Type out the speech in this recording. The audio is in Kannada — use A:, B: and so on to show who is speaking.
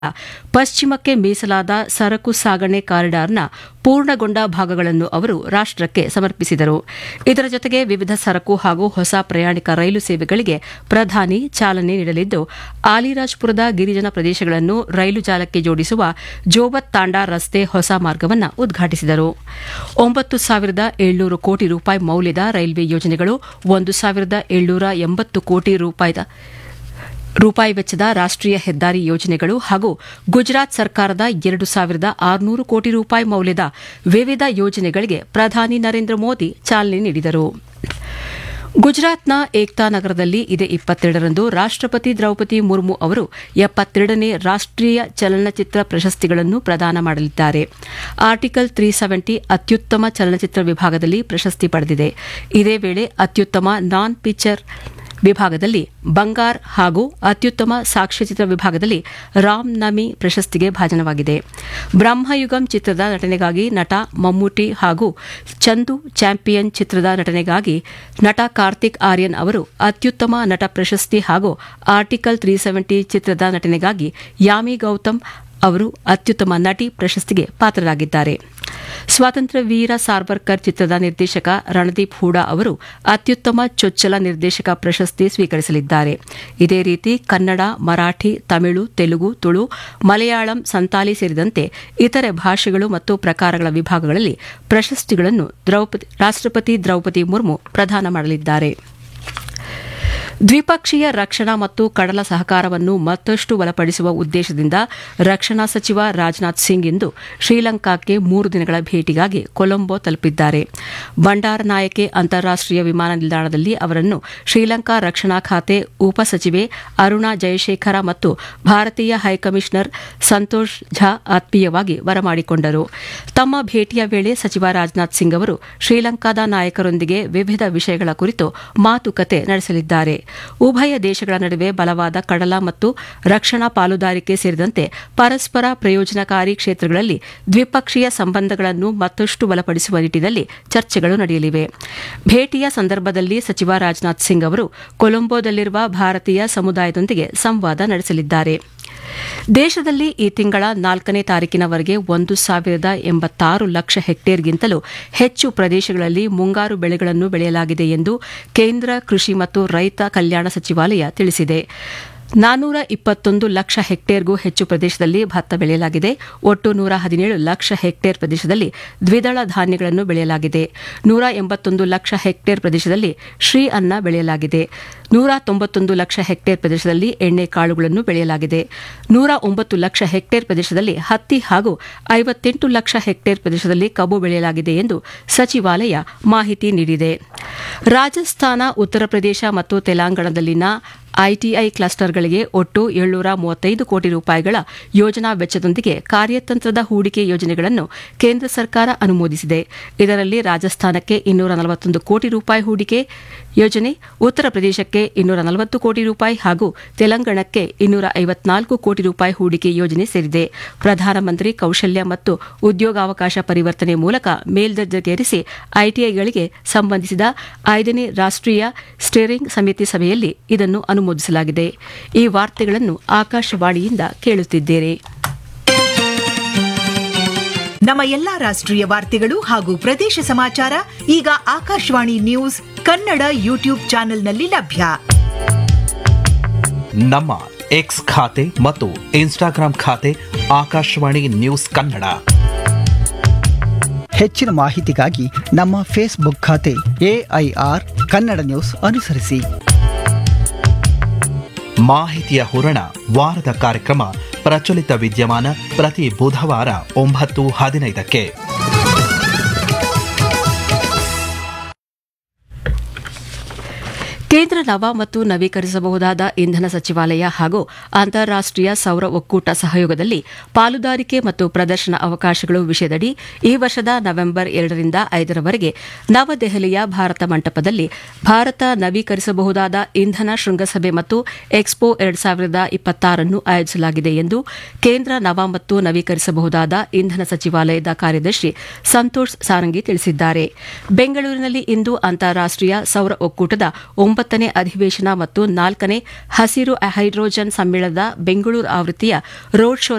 A: ಪಶ್ಚಿಮಕ್ಕೆ ಮೀಸಲಾದ ಸರಕು ಸಾಗಣೆ ಕಾರಿಡಾರ್ನ ಪೂರ್ಣಗೊಂಡ ಭಾಗಗಳನ್ನು ಅವರು ರಾಷ್ಟಕ್ಕೆ ಸಮರ್ಪಿಸಿದರು ಇದರ ಜೊತೆಗೆ ವಿವಿಧ ಸರಕು ಹಾಗೂ ಹೊಸ ಪ್ರಯಾಣಿಕ ರೈಲು ಸೇವೆಗಳಿಗೆ ಪ್ರಧಾನಿ ಚಾಲನೆ ನೀಡಲಿದ್ದು ಆಲಿರಾಜ್ಪುರದ ಗಿರಿಜನ ಪ್ರದೇಶಗಳನ್ನು ರೈಲು ಜಾಲಕ್ಕೆ ಜೋಡಿಸುವ ಜೋಬತ್ ತಾಂಡಾ ರಸ್ತೆ ಹೊಸ ಮಾರ್ಗವನ್ನು ಉದ್ಘಾಟಿಸಿದರು ಒಂಬತ್ತು ಸಾವಿರದ ಏಳ್ನೂರು ಕೋಟಿ ರೂಪಾಯಿ ಮೌಲ್ಯದ ರೈಲ್ವೆ ಯೋಜನೆಗಳು ಒಂದು ಸಾವಿರದ ಏಳ್ನೂರ ಎಂಬತ್ತು ಕೋಟಿ ರೂಪಾಯಿದ ರೂಪಾಯಿ ವೆಚ್ಚದ ರಾಷ್ಟೀಯ ಹೆದ್ದಾರಿ ಯೋಜನೆಗಳು ಹಾಗೂ ಗುಜರಾತ್ ಸರ್ಕಾರದ ಎರಡು ಸಾವಿರದ ಆರುನೂರು ಕೋಟಿ ರೂಪಾಯಿ ಮೌಲ್ಯದ ವಿವಿಧ ಯೋಜನೆಗಳಿಗೆ ಪ್ರಧಾನಿ ನರೇಂದ್ರ ಮೋದಿ ಚಾಲನೆ ನೀಡಿದರು ಗುಜರಾತ್ನ ಏಕ್ತಾ ನಗರದಲ್ಲಿ ಇದೇ ಇಪ್ಪತ್ತೆರಡರಂದು ರಾಷ್ಟಪತಿ ದ್ರೌಪದಿ ಮುರ್ಮು ಅವರು ಎಪ್ಪತ್ತೆರಡನೇ ರಾಷ್ಟೀಯ ಚಲನಚಿತ್ರ ಪ್ರಶಸ್ತಿಗಳನ್ನು ಪ್ರದಾನ ಮಾಡಲಿದ್ದಾರೆ ಆರ್ಟಿಕಲ್ ತ್ರೀ ಸೆವೆಂಟಿ ಅತ್ಯುತ್ತಮ ಚಲನಚಿತ್ರ ವಿಭಾಗದಲ್ಲಿ ಪ್ರಶಸ್ತಿ ಪಡೆದಿದೆ ಇದೇ ವೇಳೆ ಅತ್ಯುತ್ತಮ ನಾನ್ ಪಿಕ್ಚರ್ ವಿಭಾಗದಲ್ಲಿ ಬಂಗಾರ್ ಹಾಗೂ ಅತ್ಯುತ್ತಮ ಸಾಕ್ಷ್ಯಚಿತ್ರ ವಿಭಾಗದಲ್ಲಿ ರಾಮ್ ನಮಿ ಪ್ರಶಸ್ತಿಗೆ ಭಾಜನವಾಗಿದೆ ಬ್ರಹ್ಮಯುಗಂ ಚಿತ್ರದ ನಟನೆಗಾಗಿ ನಟ ಮಮ್ಮೂಟಿ ಹಾಗೂ ಚಂದು ಚಾಂಪಿಯನ್ ಚಿತ್ರದ ನಟನೆಗಾಗಿ ನಟ ಕಾರ್ತಿಕ್ ಆರ್ಯನ್ ಅವರು ಅತ್ಯುತ್ತಮ ನಟ ಪ್ರಶಸ್ತಿ ಹಾಗೂ ಆರ್ಟಿಕಲ್ ತ್ರೀ ಸೆವೆಂಟಿ ಚಿತ್ರದ ನಟನೆಗಾಗಿ ಯಾಮಿ ಗೌತಮ್ ಅವರು ಅತ್ಯುತ್ತಮ ನಟಿ ಪ್ರಶಸ್ತಿಗೆ ಪಾತ್ರರಾಗಿದ್ದಾರೆ ಸ್ವಾತಂತ್ರ್ಯ ವೀರ ಸಾರ್ವರ್ಕರ್ ಚಿತ್ರದ ನಿರ್ದೇಶಕ ರಣದೀಪ್ ಹೂಡಾ ಅವರು ಅತ್ಯುತ್ತಮ ಚೊಚ್ಚಲ ನಿರ್ದೇಶಕ ಪ್ರಶಸ್ತಿ ಸ್ವೀಕರಿಸಲಿದ್ದಾರೆ ಇದೇ ರೀತಿ ಕನ್ನಡ ಮರಾಠಿ ತಮಿಳು ತೆಲುಗು ತುಳು ಮಲಯಾಳಂ ಸಂತಾಲಿ ಸೇರಿದಂತೆ ಇತರೆ ಭಾಷೆಗಳು ಮತ್ತು ಪ್ರಕಾರಗಳ ವಿಭಾಗಗಳಲ್ಲಿ ಪ್ರಶಸ್ತಿಗಳನ್ನು ರಾಷ್ಟಪತಿ ದ್ರೌಪದಿ ಮುರ್ಮು ಪ್ರದಾನ ಮಾಡಲಿದ್ದಾರೆ ದ್ವಿಪಕ್ಷೀಯ ರಕ್ಷಣಾ ಮತ್ತು ಕಡಲ ಸಹಕಾರವನ್ನು ಮತ್ತಷ್ಟು ಬಲಪಡಿಸುವ ಉದ್ದೇಶದಿಂದ ರಕ್ಷಣಾ ಸಚಿವ ರಾಜನಾಥ್ ಸಿಂಗ್ ಇಂದು ಶ್ರೀಲಂಕಾಕ್ಕೆ ಮೂರು ದಿನಗಳ ಭೇಟಿಗಾಗಿ ಕೊಲಂಬೋ ತಲುಪಿದ್ದಾರೆ ಬಂಡಾರನಾಯಕೆ ಅಂತಾರಾಷ್ಟೀಯ ವಿಮಾನ ನಿಲ್ದಾಣದಲ್ಲಿ ಅವರನ್ನು ಶ್ರೀಲಂಕಾ ರಕ್ಷಣಾ ಖಾತೆ ಉಪಸಚಿವೆ ಅರುಣಾ ಜಯಶೇಖರ ಮತ್ತು ಭಾರತೀಯ ಹೈಕಮಿಷನರ್ ಸಂತೋಷ್ ಝಾ ಆತ್ಮೀಯವಾಗಿ ಬರಮಾಡಿಕೊಂಡರು ತಮ್ಮ ಭೇಟಿಯ ವೇಳೆ ಸಚಿವ ರಾಜನಾಥ್ ಸಿಂಗ್ ಅವರು ಶ್ರೀಲಂಕಾದ ನಾಯಕರೊಂದಿಗೆ ವಿವಿಧ ವಿಷಯಗಳ ಕುರಿತು ಮಾತುಕತೆ ನಡೆಸಲಿದ್ದಾರೆ ಉಭಯ ದೇಶಗಳ ನಡುವೆ ಬಲವಾದ ಕಡಲ ಮತ್ತು ರಕ್ಷಣಾ ಪಾಲುದಾರಿಕೆ ಸೇರಿದಂತೆ ಪರಸ್ಪರ ಪ್ರಯೋಜನಕಾರಿ ಕ್ಷೇತ್ರಗಳಲ್ಲಿ ದ್ವಿಪಕ್ಷೀಯ ಸಂಬಂಧಗಳನ್ನು ಮತ್ತಷ್ಟು ಬಲಪಡಿಸುವ ನಿಟ್ಟಿನಲ್ಲಿ ಚರ್ಚೆಗಳು ನಡೆಯಲಿವೆ ಭೇಟಿಯ ಸಂದರ್ಭದಲ್ಲಿ ಸಚಿವ ರಾಜನಾಥ್ ಸಿಂಗ್ ಅವರು ಕೊಲಂಬೋದಲ್ಲಿರುವ ಭಾರತೀಯ ಸಮುದಾಯದೊಂದಿಗೆ ಸಂವಾದ ನಡೆಸಲಿದ್ದಾರೆ ದೇಶದಲ್ಲಿ ಈ ತಿಂಗಳ ನಾಲ್ಕನೇ ತಾರೀಕಿನವರೆಗೆ ಒಂದು ಸಾವಿರದ ಎಂಬತ್ತಾರು ಲಕ್ಷ ಹೆಕ್ಟೇರ್ಗಿಂತಲೂ ಹೆಚ್ಚು ಪ್ರದೇಶಗಳಲ್ಲಿ ಮುಂಗಾರು ಬೆಳೆಗಳನ್ನು ಬೆಳೆಯಲಾಗಿದೆ ಎಂದು ಕೇಂದ್ರ ಕೃಷಿ ಮತ್ತು ರೈತ ಕಲ್ಯಾಣ ಸಚಿವಾಲಯ ತಿಳಿಸಿದೆ ನಾನೂರ ಇಪ್ಪತ್ತೊಂದು ಲಕ್ಷ ಹೆಕ್ಟೇರ್ಗೂ ಹೆಚ್ಚು ಪ್ರದೇಶದಲ್ಲಿ ಭತ್ತ ಬೆಳೆಯಲಾಗಿದೆ ಒಟ್ಟು ನೂರ ಹದಿನೇಳು ಲಕ್ಷ ಹೆಕ್ಟೇರ್ ಪ್ರದೇಶದಲ್ಲಿ ದ್ವಿದಳ ಧಾನ್ಯಗಳನ್ನು ಬೆಳೆಯಲಾಗಿದೆ ನೂರ ಎಂಬತ್ತೊಂದು ಲಕ್ಷ ಹೆಕ್ಟೇರ್ ಪ್ರದೇಶದಲ್ಲಿ ಶ್ರೀ ಅನ್ನ ಬೆಳೆಯಲಾಗಿದೆ ನೂರ ತೊಂಬತ್ತೊಂದು ಲಕ್ಷ ಹೆಕ್ಟೇರ್ ಪ್ರದೇಶದಲ್ಲಿ ಎಣ್ಣೆ ಕಾಳುಗಳನ್ನು ಬೆಳೆಯಲಾಗಿದೆ ನೂರ ಒಂಬತ್ತು ಲಕ್ಷ ಹೆಕ್ಟೇರ್ ಪ್ರದೇಶದಲ್ಲಿ ಹತ್ತಿ ಹಾಗೂ ಐವತ್ತೆಂಟು ಲಕ್ಷ ಹೆಕ್ಟೇರ್ ಪ್ರದೇಶದಲ್ಲಿ ಕಬ್ಬು ಬೆಳೆಯಲಾಗಿದೆ ಎಂದು ಸಚಿವಾಲಯ ಮಾಹಿತಿ ನೀಡಿದೆ ರಾಜಸ್ಥಾನ ಉತ್ತರ ಪ್ರದೇಶ ಮತ್ತು ತೆಲಂಗಾಣದಲ್ಲಿನ ಐಟಿಐ ಕ್ಲಸ್ಟರ್ಗಳಿಗೆ ಒಟ್ಟು ಏಳ್ನೂರ ಮೂವತ್ತೈದು ಕೋಟಿ ರೂಪಾಯಿಗಳ ಯೋಜನಾ ವೆಚ್ಚದೊಂದಿಗೆ ಕಾರ್ಯತಂತ್ರದ ಹೂಡಿಕೆ ಯೋಜನೆಗಳನ್ನು ಕೇಂದ್ರ ಸರ್ಕಾರ ಅನುಮೋದಿಸಿದೆ ಇದರಲ್ಲಿ ರಾಜಸ್ಥಾನಕ್ಕೆ ಇನ್ನೂರ ನಲವತ್ತೊಂದು ಕೋಟಿ ರೂಪಾಯಿ ಹೂಡಿಕೆ ಯೋಜನೆ ಉತ್ತರ ಪ್ರದೇಶಕ್ಕೆ ಇನ್ನೂರ ನಲವತ್ತು ಕೋಟಿ ರೂಪಾಯಿ ಹಾಗೂ ತೆಲಂಗಾಣಕ್ಕೆ ಇನ್ನೂರ ಐವತ್ನಾಲ್ಕು ಕೋಟಿ ರೂಪಾಯಿ ಹೂಡಿಕೆ ಯೋಜನೆ ಸೇರಿದೆ ಪ್ರಧಾನಮಂತ್ರಿ ಕೌಶಲ್ಯ ಮತ್ತು ಉದ್ಯೋಗಾವಕಾಶ ಪರಿವರ್ತನೆ ಮೂಲಕ ಮೇಲ್ದರ್ಜೆಗೇರಿಸಿ ಐಟಿಐಗಳಿಗೆ ಸಂಬಂಧಿಸಿದ ಐದನೇ ರಾಷ್ಟೀಯ ಸ್ಟೇರಿಂಗ್ ಸಮಿತಿ ಸಭೆಯಲ್ಲಿ ಇದನ್ನು ಅನುಮೋದಿಸಲಾಗಿದೆ ಈ ವಾರ್ತೆಗಳನ್ನು ಆಕಾಶವಾಣಿಯಿಂದ ಕೇಳುತ್ತಿದ್ದೇರೆ
B: ನಮ್ಮ ಎಲ್ಲಾ ರಾಷ್ಟ್ರೀಯ ವಾರ್ತೆಗಳು ಹಾಗೂ ಪ್ರದೇಶ ಸಮಾಚಾರ ಈಗ ಆಕಾಶವಾಣಿ ನ್ಯೂಸ್ ಕನ್ನಡ ಯೂಟ್ಯೂಬ್ ಚಾನೆಲ್ನಲ್ಲಿ ಲಭ್ಯ
C: ನಮ್ಮ ಎಕ್ಸ್ ಖಾತೆ ಮತ್ತು ಇನ್ಸ್ಟಾಗ್ರಾಂ ಖಾತೆ ಆಕಾಶವಾಣಿ ನ್ಯೂಸ್ ಕನ್ನಡ
D: ಹೆಚ್ಚಿನ ಮಾಹಿತಿಗಾಗಿ ನಮ್ಮ ಫೇಸ್ಬುಕ್ ಖಾತೆ ಎಐಆರ್ ಕನ್ನಡ ನ್ಯೂಸ್ ಅನುಸರಿಸಿ
C: ಮಾಹಿತಿಯ ಹೂರಣ ವಾರದ ಕಾರ್ಯಕ್ರಮ ಪ್ರಚಲಿತ ವಿದ್ಯಮಾನ ಪ್ರತಿ ಬುಧವಾರ ಒಂಬತ್ತು ಹದಿನೈದಕ್ಕೆ
A: ಕೇಂದ್ರ ನವ ಮತ್ತು ನವೀಕರಿಸಬಹುದಾದ ಇಂಧನ ಸಚಿವಾಲಯ ಹಾಗೂ ಅಂತಾರಾಷ್ಟೀಯ ಸೌರ ಒಕ್ಕೂಟ ಸಹಯೋಗದಲ್ಲಿ ಪಾಲುದಾರಿಕೆ ಮತ್ತು ಪ್ರದರ್ಶನ ಅವಕಾಶಗಳು ವಿಷಯದಡಿ ಈ ವರ್ಷದ ನವೆಂಬರ್ ಎರಡರಿಂದ ಐದರವರೆಗೆ ನವದೆಹಲಿಯ ಭಾರತ ಮಂಟಪದಲ್ಲಿ ಭಾರತ ನವೀಕರಿಸಬಹುದಾದ ಇಂಧನ ಶೃಂಗಸಭೆ ಮತ್ತು ಎಕ್ಸ್ಪೋ ಎರಡು ಸಾವಿರದ ಇಪ್ಪತ್ತಾರನ್ನು ಆಯೋಜಿಸಲಾಗಿದೆ ಎಂದು ಕೇಂದ್ರ ನವ ಮತ್ತು ನವೀಕರಿಸಬಹುದಾದ ಇಂಧನ ಸಚಿವಾಲಯದ ಕಾರ್ಯದರ್ಶಿ ಸಂತೋಷ್ ಸಾರಂಗಿ ತಿಳಿಸಿದ್ದಾರೆ ಬೆಂಗಳೂರಿನಲ್ಲಿ ಇಂದು ಅಂತಾರಾಷ್ಟೀಯ ಸೌರ ಒಕ್ಕೂಟದ ಒಂಬತ್ತನೇ ನಾಲ್ಕನೇ ಅಧಿವೇಶನ ಮತ್ತು ನಾಲ್ಕನೇ ಹಸಿರು ಹೈಡ್ರೋಜನ್ ಸಮ್ಮೇಳನದ ಬೆಂಗಳೂರು ಆವೃತ್ತಿಯ ರೋಡ್ ಶೋ